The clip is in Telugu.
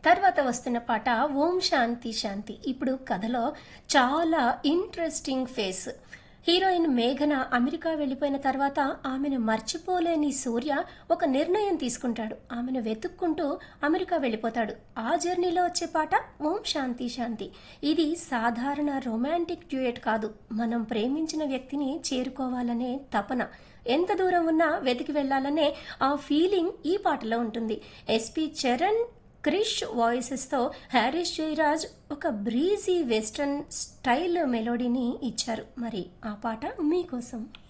తర్వాత వస్తున్న పాట ఓం శాంతి శాంతి ఇప్పుడు కథలో చాలా ఇంట్రెస్టింగ్ ఫేస్ హీరోయిన్ మేఘన అమెరికా వెళ్ళిపోయిన తర్వాత ఆమెను మర్చిపోలేని సూర్య ఒక నిర్ణయం తీసుకుంటాడు ఆమెను వెతుక్కుంటూ అమెరికా వెళ్ళిపోతాడు ఆ జర్నీలో వచ్చే పాట ఓం శాంతి శాంతి ఇది సాధారణ రొమాంటిక్ డ్యూయట్ కాదు మనం ప్రేమించిన వ్యక్తిని చేరుకోవాలనే తపన ఎంత దూరం ఉన్నా వెతికి వెళ్ళాలనే ఆ ఫీలింగ్ ఈ పాటలో ఉంటుంది ఎస్పి చరణ్ క్రిష్ వాయిసెస్తో హ్యారిస్ జయరాజ్ ఒక బ్రీజీ వెస్ట్రన్ స్టైల్ మెలోడీని ఇచ్చారు మరి ఆ పాట మీకోసం